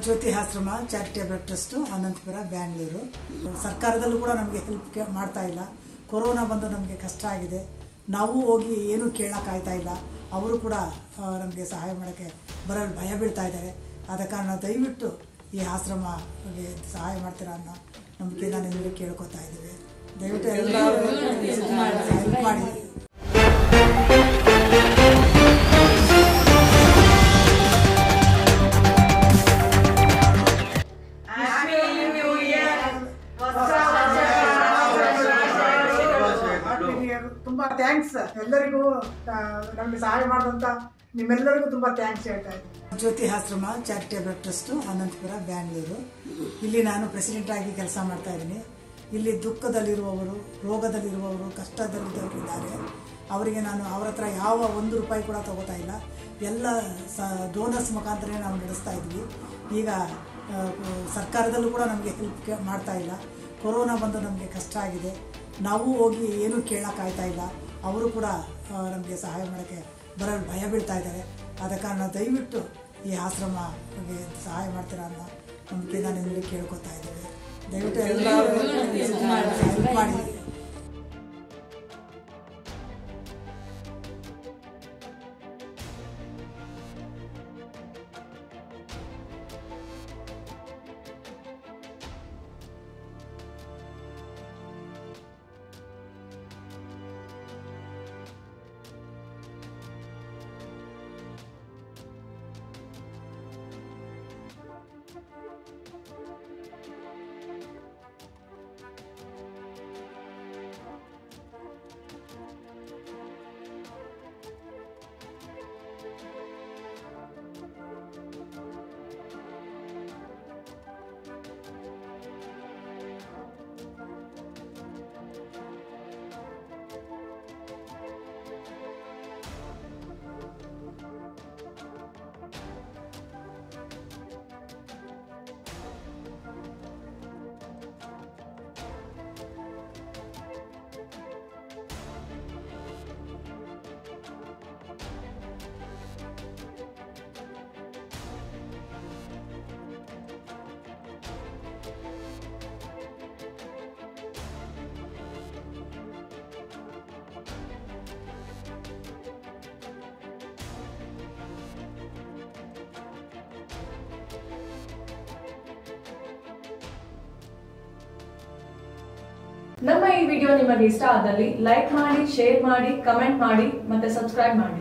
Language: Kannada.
ಜ್ಯೋತಿ ಆಶ್ರಮ ಚಾರಿಟೇಬಲ್ ಟ್ರಸ್ಟ್ ಅನಂತಪುರ ಬ್ಯಾಂಗ್ಳೂರು ಸರ್ಕಾರದಲ್ಲೂ ಕೂಡ ನಮಗೆ ಹೆಲ್ಪ್ ಮಾಡ್ತಾ ಇಲ್ಲ ಕೊರೋನಾ ಬಂದು ನಮಗೆ ಕಷ್ಟ ಆಗಿದೆ ನಾವು ಹೋಗಿ ಏನೂ ಕೇಳೋಕ್ಕಾಗ್ತಾ ಇಲ್ಲ ಅವರು ಕೂಡ ನಮಗೆ ಸಹಾಯ ಮಾಡೋಕ್ಕೆ ಬರಲು ಭಯ ಬೀಳ್ತಾ ಇದ್ದಾರೆ ಆದ ಕಾರಣ ದಯವಿಟ್ಟು ಈ ಆಶ್ರಮಗೆ ಸಹಾಯ ಮಾಡ್ತೀರಾ ಅನ್ನೋ ನಂಬಿಕೆ ನಾನು ನಿಮಗೆ ಕೇಳ್ಕೊತಾ ಇದ್ದೀವಿ ದಯವಿಟ್ಟು ಎಲ್ಲರೂ ಹೆಲ್ಪ್ ಮಾಡಿ ತುಂಬಾ ಥ್ಯಾಂಕ್ಸ್ ಎಲ್ಲರಿಗೂ ಆ, ನಮ್ಗೆ ಸಹಾಯ ಮಾಡಿದಂತ ನಿಮ್ಮೆಲ್ಲರಿಗೂ ತುಂಬಾ ಥ್ಯಾಂಕ್ಸ್ ಹೇಳ್ತಾ ಇದ್ದೀನಿ ಜ್ಯೋತಿ ಆಶ್ರಮ ಚಾರಿಟೇಬಲ್ ಟ್ರಸ್ಟ್ ಅನಂತಪುರ ಬ್ಯಾಂಗ್ಳೂರು ಇಲ್ಲಿ ನಾನು ಪ್ರೆಸಿಡೆಂಟ್ ಆಗಿ ಕೆಲಸ ಮಾಡ್ತಾ ಇದ್ದೀನಿ ಇಲ್ಲಿ ದುಃಖದಲ್ಲಿರುವವರು ರೋಗದಲ್ಲಿರುವವರು ಕಷ್ಟದಲ್ಲಿದ್ದವರಿದ್ದಾರೆ ಅವರಿಗೆ ನಾನು ಅವ್ರ ಹತ್ರ ಯಾವ ಒಂದು ರೂಪಾಯಿ ಕೂಡ ತಗೋತಾ ಇಲ್ಲ ಎಲ್ಲ ಸ ಡೋನರ್ಸ್ ಮುಖಾಂತರ ನಾವು ನಡೆಸ್ತಾ ಇದ್ವಿ ಈಗ ಆ, ಸರ್ಕಾರದಲ್ಲೂ ಕೂಡ ನಮಗೆ ಹೆಲ್ಪ್ ಮಾಡ್ತಾ ಇಲ್ಲ ಕೊರೋನಾ ಬಂದು ನಮಗೆ ಕಷ್ಟ ಆಗಿದೆ ನಾವು ಹೋಗಿ ಏನೂ ಕೇಳೋಕ್ಕಾಗ್ತಾ ಇಲ್ಲ ಅವರು ಕೂಡ ನಮಗೆ ಸಹಾಯ ಮಾಡೋಕ್ಕೆ ಬರಲು ಭಯ ಬೀಳ್ತಾ ಇದ್ದಾರೆ ಆದ ಕಾರಣ ದಯವಿಟ್ಟು ಈ ಆಶ್ರಮಗೆ ಸಹಾಯ ಮಾಡ್ತೀರಾ ಅನ್ನೋ ನಂಬಿಕೆ ನಾನು ನಿಮಗೆ ಕೇಳ್ಕೊತಾ ಇದ್ದೀವಿ ದಯವಿಟ್ಟು ಎಲ್ಲರೂ ಹೆಲ್ಪ್ ಮಾಡಿ ನಮ್ಮ ಈ ವಿಡಿಯೋ ನಿಮಗೆ ಇಷ್ಟ ಆದಲ್ಲಿ ಲೈಕ್ ಮಾಡಿ ಶೇರ್ ಮಾಡಿ ಕಮೆಂಟ್ ಮಾಡಿ ಮತ್ತೆ ಸಬ್ಸ್ಕ್ರೈಬ್ ಮಾಡಿ